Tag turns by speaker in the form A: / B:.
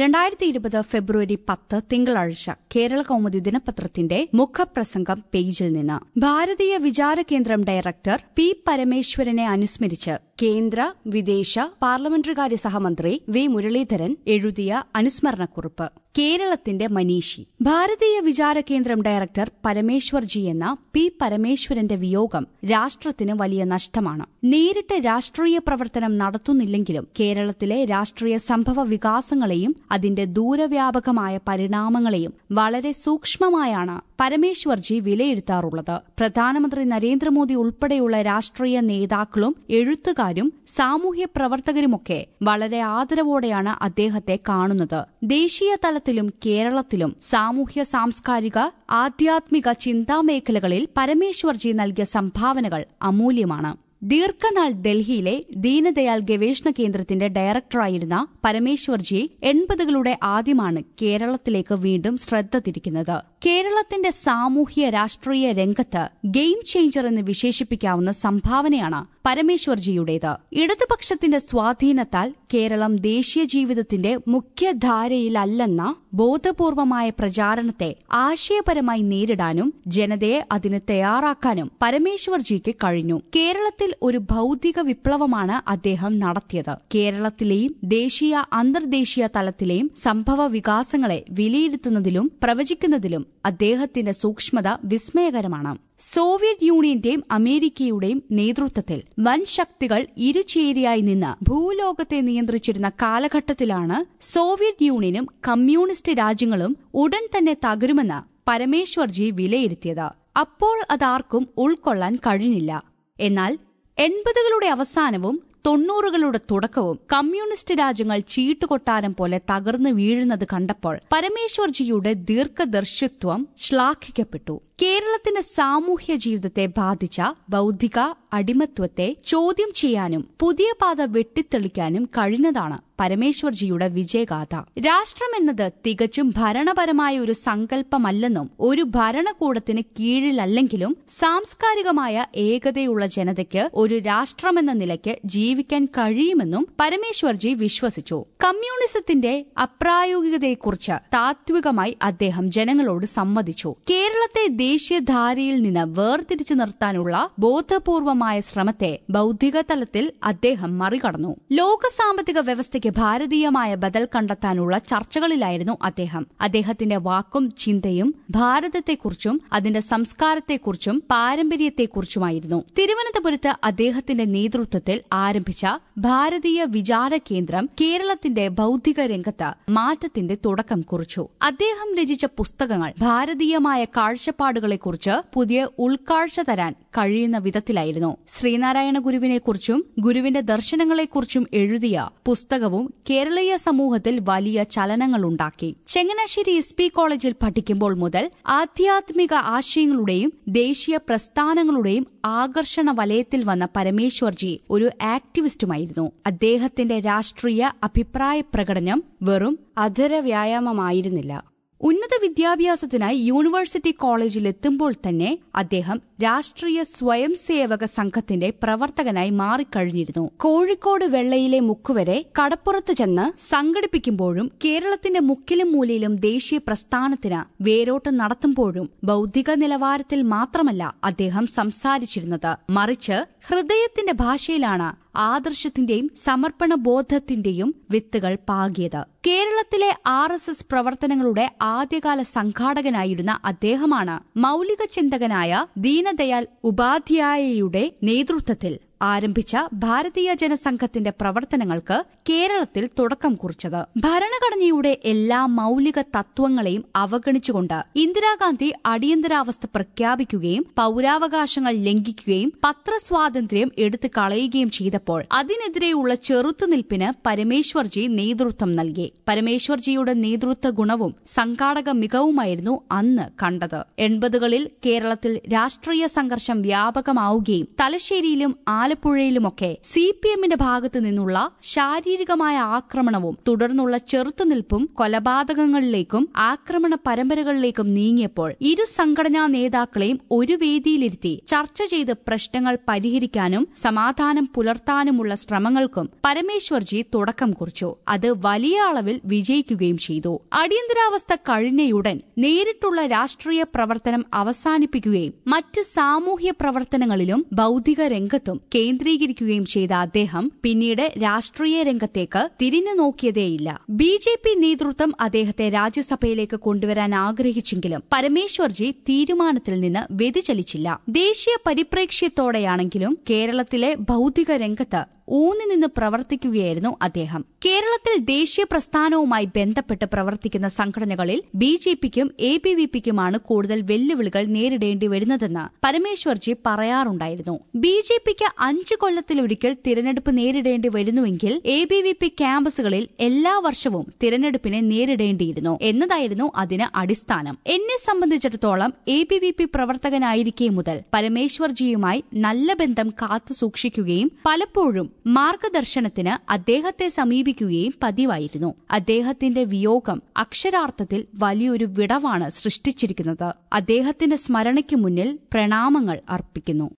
A: രണ്ടായിരത്തി ഇരുപത് ഫെബ്രുവരി പത്ത് തിങ്കളാഴ്ച കേരള കൗമുദി ദിനപത്രത്തിന്റെ മുഖപ്രസംഗം പേജിൽ നിന്ന് ഭാരതീയ വിചാര കേന്ദ്രം ഡയറക്ടർ പി പരമേശ്വരനെ അനുസ്മരിച്ച് കേന്ദ്ര വിദേശ പാർലമെന്ററികാര്യ സഹമന്ത്രി വി മുരളീധരൻ എഴുതിയ അനുസ്മരണക്കുറിപ്പ് കേരളത്തിന്റെ മനീഷി ഭാരതീയ വിചാര കേന്ദ്രം ഡയറക്ടർ പരമേശ്വർ ജി എന്ന പി പരമേശ്വരന്റെ വിയോഗം രാഷ്ട്രത്തിന് വലിയ നഷ്ടമാണ് നേരിട്ട് രാഷ്ട്രീയ പ്രവർത്തനം നടത്തുന്നില്ലെങ്കിലും കേരളത്തിലെ രാഷ്ട്രീയ സംഭവ വികാസങ്ങളെയും അതിന്റെ ദൂരവ്യാപകമായ പരിണാമങ്ങളെയും വളരെ സൂക്ഷ്മമായാണ് പരമേശ്വർജി വിലയിരുത്താറുള്ളത് പ്രധാനമന്ത്രി നരേന്ദ്രമോദി ഉൾപ്പെടെയുള്ള രാഷ്ട്രീയ നേതാക്കളും എഴുത്തുകാരും സാമൂഹ്യ പ്രവർത്തകരുമൊക്കെ വളരെ ആദരവോടെയാണ് അദ്ദേഹത്തെ കാണുന്നത് ദേശീയ തലത്തിലും കേരളത്തിലും സാമൂഹ്യ സാംസ്കാരിക ആധ്യാത്മിക ചിന്താമേഖലകളിൽ പരമേശ്വർജി നൽകിയ സംഭാവനകൾ അമൂല്യമാണ് ദീർഘനാൾ ഡൽഹിയിലെ ദീനദയാൽ ഗവേഷണ കേന്ദ്രത്തിന്റെ ഡയറക്ടറായിരുന്ന പരമേശ്വർജി എൺപതുകളുടെ ആദ്യമാണ് കേരളത്തിലേക്ക് വീണ്ടും ശ്രദ്ധ തിരിക്കുന്നത് കേരളത്തിന്റെ സാമൂഹ്യ രാഷ്ട്രീയ രംഗത്ത് ഗെയിം ചേഞ്ചർ എന്ന് വിശേഷിപ്പിക്കാവുന്ന സംഭാവനയാണ് പരമേശ്വർജിയുടേത് ഇടതുപക്ഷത്തിന്റെ സ്വാധീനത്താൽ കേരളം ദേശീയ ജീവിതത്തിന്റെ മുഖ്യധാരയിലല്ലെന്ന ബോധപൂർവമായ പ്രചാരണത്തെ ആശയപരമായി നേരിടാനും ജനതയെ അതിന് തയ്യാറാക്കാനും പരമേശ്വർജിക്ക് കഴിഞ്ഞു കേരളത്തിൽ ഒരു ഭൗതിക വിപ്ലവമാണ് അദ്ദേഹം നടത്തിയത് കേരളത്തിലെയും ദേശീയ അന്തർദേശീയ തലത്തിലെയും സംഭവ വികാസങ്ങളെ വിലയിരുത്തുന്നതിലും പ്രവചിക്കുന്നതിലും അദ്ദേഹത്തിന്റെ സൂക്ഷ്മത വിസ്മയകരമാണ് സോവിയറ്റ് യൂണിയന്റെയും അമേരിക്കയുടെയും നേതൃത്വത്തിൽ വൻ ശക്തികൾ ഇരുചേരിയായി നിന്ന് ഭൂലോകത്തെ നിയന്ത്രിച്ചിരുന്ന കാലഘട്ടത്തിലാണ് സോവിയറ്റ് യൂണിയനും കമ്മ്യൂണിസ്റ്റ് രാജ്യങ്ങളും ഉടൻ തന്നെ തകരുമെന്ന് പരമേശ്വർജി വിലയിരുത്തിയത് അപ്പോൾ അതാർക്കും ഉൾക്കൊള്ളാൻ കഴിഞ്ഞില്ല എന്നാൽ എൺപതുകളുടെ അവസാനവും തൊണ്ണൂറുകളുടെ തുടക്കവും കമ്മ്യൂണിസ്റ്റ് രാജ്യങ്ങൾ ചീട്ടുകൊട്ടാരം പോലെ തകർന്നു വീഴുന്നത് കണ്ടപ്പോൾ പരമേശ്വർജിയുടെ ദീർഘദർശിത്വം ശ്ലാഘിക്കപ്പെട്ടു കേരളത്തിന്റെ സാമൂഹ്യ ജീവിതത്തെ ബാധിച്ച ബൌദ്ധിക അടിമത്വത്തെ ചോദ്യം ചെയ്യാനും പുതിയ പാത വെട്ടിത്തെളിക്കാനും കഴിഞ്ഞതാണ് പരമേശ്വർജിയുടെ വിജയഗാഥ രാഷ്ട്രമെന്നത് തികച്ചും ഭരണപരമായ ഒരു സങ്കല്പമല്ലെന്നും ഒരു ഭരണകൂടത്തിന് കീഴിലല്ലെങ്കിലും സാംസ്കാരികമായ ഏകതയുള്ള ജനതയ്ക്ക് ഒരു രാഷ്ട്രമെന്ന നിലയ്ക്ക് ജീവിക്കാൻ കഴിയുമെന്നും പരമേശ്വർജി വിശ്വസിച്ചു കമ്മ്യൂണിസത്തിന്റെ അപ്രായോഗികതയെക്കുറിച്ച് താത്വികമായി അദ്ദേഹം ജനങ്ങളോട് സംവദിച്ചു കേരളത്തെ ദേശീയധാരയിൽ നിന്ന് വേർതിരിച്ചു നിർത്താനുള്ള ബോധപൂർവമായ ശ്രമത്തെ ബൌദ്ധിക തലത്തിൽ അദ്ദേഹം മറികടന്നു ലോക സാമ്പത്തിക വ്യവസ്ഥയ്ക്ക് ഭാരതീയമായ ബദൽ കണ്ടെത്താനുള്ള ചർച്ചകളിലായിരുന്നു അദ്ദേഹം അദ്ദേഹത്തിന്റെ വാക്കും ചിന്തയും ഭാരതത്തെക്കുറിച്ചും അതിന്റെ സംസ്കാരത്തെക്കുറിച്ചും പാരമ്പര്യത്തെക്കുറിച്ചുമായിരുന്നു തിരുവനന്തപുരത്ത് അദ്ദേഹത്തിന്റെ നേതൃത്വത്തിൽ ആരംഭിച്ച ഭാരതീയ വിചാര കേന്ദ്രം കേരളത്തിന്റെ ബൌദ്ധിക രംഗത്ത് മാറ്റത്തിന്റെ തുടക്കം കുറിച്ചു അദ്ദേഹം രചിച്ച പുസ്തകങ്ങൾ ഭാരതീയമായ കാഴ്ചപ്പാടുകളെക്കുറിച്ച് പുതിയ ഉൾക്കാഴ്ച തരാൻ കഴിയുന്ന വിധത്തിലായിരുന്നു ശ്രീനാരായണ ഗുരുവിനെക്കുറിച്ചും ഗുരുവിന്റെ ദർശനങ്ങളെക്കുറിച്ചും എഴുതിയ പുസ്തകവും കേരളീയ സമൂഹത്തിൽ വലിയ ചലനങ്ങളുണ്ടാക്കി ചങ്ങനാശ്ശേരി എസ് പി കോളേജിൽ പഠിക്കുമ്പോൾ മുതൽ ആധ്യാത്മിക ആശയങ്ങളുടെയും ദേശീയ പ്രസ്ഥാനങ്ങളുടെയും ആകർഷണ വലയത്തിൽ വന്ന പരമേശ്വർജി ഒരു ആക്ടിവിസ്റ്റുമായിരുന്നു അദ്ദേഹത്തിന്റെ രാഷ്ട്രീയ അഭിപ്രായ പ്രകടനം വെറും അധര വ്യായാമമായിരുന്നില്ല ഉന്നത വിദ്യാഭ്യാസത്തിനായി യൂണിവേഴ്സിറ്റി കോളേജിൽ എത്തുമ്പോൾ തന്നെ അദ്ദേഹം രാഷ്ട്രീയ സ്വയം സേവക സംഘത്തിന്റെ പ്രവർത്തകനായി മാറിക്കഴിഞ്ഞിരുന്നു കോഴിക്കോട് വെള്ളയിലെ മുക്കുവരെ കടപ്പുറത്ത് ചെന്ന് സംഘടിപ്പിക്കുമ്പോഴും കേരളത്തിന്റെ മുക്കിലും മൂലയിലും ദേശീയ പ്രസ്ഥാനത്തിന് വേരോട്ടം നടത്തുമ്പോഴും ബൌദ്ധിക നിലവാരത്തിൽ മാത്രമല്ല അദ്ദേഹം സംസാരിച്ചിരുന്നത് മറിച്ച് ഹൃദയത്തിന്റെ ഭാഷയിലാണ് ആദർശത്തിന്റെയും സമർപ്പണ ബോധത്തിന്റെയും വിത്തുകൾ പാകിയത് കേരളത്തിലെ ആർ എസ് എസ് പ്രവർത്തനങ്ങളുടെ ആദ്യകാല സംഘാടകനായിരുന്ന അദ്ദേഹമാണ് മൌലിക ചിന്തകനായ ദീനദയാൽ ഉപാധ്യായയുടെ നേതൃത്വത്തിൽ ആരംഭിച്ച ഭാരതീയ ജനസംഘത്തിന്റെ പ്രവർത്തനങ്ങൾക്ക് കേരളത്തിൽ തുടക്കം കുറിച്ചത് ഭരണഘടനയുടെ എല്ലാ മൌലിക തത്വങ്ങളെയും അവഗണിച്ചുകൊണ്ട് ഇന്ദിരാഗാന്ധി അടിയന്തരാവസ്ഥ പ്രഖ്യാപിക്കുകയും പൌരാവകാശങ്ങൾ ലംഘിക്കുകയും പത്രസ്വാതന്ത്ര്യം എടുത്തു കളയുകയും ചെയ്തപ്പോൾ അതിനെതിരെയുള്ള ചെറുത്തുനിൽപ്പിന് പരമേശ്വർജി നേതൃത്വം നൽകി പരമേശ്വർജിയുടെ നേതൃത്വ ഗുണവും സംഘാടക മികവുമായിരുന്നു അന്ന് കണ്ടത് എൺപതുകളിൽ കേരളത്തിൽ രാഷ്ട്രീയ സംഘർഷം വ്യാപകമാവുകയും തലശ്ശേരിയിലും ആല ആലപ്പുഴയിലുമൊക്കെ സി പി എമ്മിന്റെ ഭാഗത്തു നിന്നുള്ള ശാരീരികമായ ആക്രമണവും തുടർന്നുള്ള ചെറുത്തുനിൽപ്പും കൊലപാതകങ്ങളിലേക്കും ആക്രമണ പരമ്പരകളിലേക്കും നീങ്ങിയപ്പോൾ ഇരു സംഘടനാ നേതാക്കളെയും ഒരു വേദിയിലിരുത്തി ചർച്ച ചെയ്ത് പ്രശ്നങ്ങൾ പരിഹരിക്കാനും സമാധാനം പുലർത്താനുമുള്ള ശ്രമങ്ങൾക്കും പരമേശ്വർജി തുടക്കം കുറിച്ചു അത് വലിയ അളവിൽ വിജയിക്കുകയും ചെയ്തു അടിയന്തരാവസ്ഥ കഴിഞ്ഞയുടൻ നേരിട്ടുള്ള രാഷ്ട്രീയ പ്രവർത്തനം അവസാനിപ്പിക്കുകയും മറ്റ് സാമൂഹ്യ പ്രവർത്തനങ്ങളിലും ബൌദ്ധിക രംഗത്തും കേന്ദ്രീകരിക്കുകയും ചെയ്ത അദ്ദേഹം പിന്നീട് രാഷ്ട്രീയ രംഗത്തേക്ക് തിരിഞ്ഞു നോക്കിയതേയില്ല ബി ജെ പി നേതൃത്വം അദ്ദേഹത്തെ രാജ്യസഭയിലേക്ക് കൊണ്ടുവരാൻ ആഗ്രഹിച്ചെങ്കിലും പരമേശ്വർജി തീരുമാനത്തിൽ നിന്ന് വ്യതിചലിച്ചില്ല ദേശീയ പരിപ്രേക്ഷ്യത്തോടെയാണെങ്കിലും കേരളത്തിലെ ബൌദ്ധിക രംഗത്ത് ഊന്നി നിന്ന് പ്രവർത്തിക്കുകയായിരുന്നു അദ്ദേഹം കേരളത്തിൽ ദേശീയ പ്രസ്ഥാനവുമായി ബന്ധപ്പെട്ട് പ്രവർത്തിക്കുന്ന സംഘടനകളിൽ ബി ജെ പിക്കും എ ബി വി പിക്കുമാണ് കൂടുതൽ വെല്ലുവിളികൾ നേരിടേണ്ടി വരുന്നതെന്ന് പരമേശ്വർജി പറയാറുണ്ടായിരുന്നു ബി ജെ പിക്ക് അഞ്ചു കൊല്ലത്തിലൊരിക്കൽ തിരഞ്ഞെടുപ്പ് നേരിടേണ്ടി വരുന്നുവെങ്കിൽ എ ബി വി പി ക്യാമ്പസുകളിൽ എല്ലാ വർഷവും തിരഞ്ഞെടുപ്പിനെ നേരിടേണ്ടിയിരുന്നു എന്നതായിരുന്നു അതിന് അടിസ്ഥാനം എന്നെ സംബന്ധിച്ചിടത്തോളം എ ബി വി പി പ്രവർത്തകനായിരിക്കെ മുതൽ പരമേശ്വർജിയുമായി നല്ല ബന്ധം കാത്തുസൂക്ഷിക്കുകയും പലപ്പോഴും മാർഗദർശനത്തിന് അദ്ദേഹത്തെ സമീപിക്കുകയും പതിവായിരുന്നു അദ്ദേഹത്തിന്റെ വിയോഗം അക്ഷരാർത്ഥത്തിൽ വലിയൊരു വിടവാണ് സൃഷ്ടിച്ചിരിക്കുന്നത് അദ്ദേഹത്തിന്റെ സ്മരണയ്ക്ക് മുന്നിൽ പ്രണാമങ്ങൾ അർപ്പിക്കുന്നു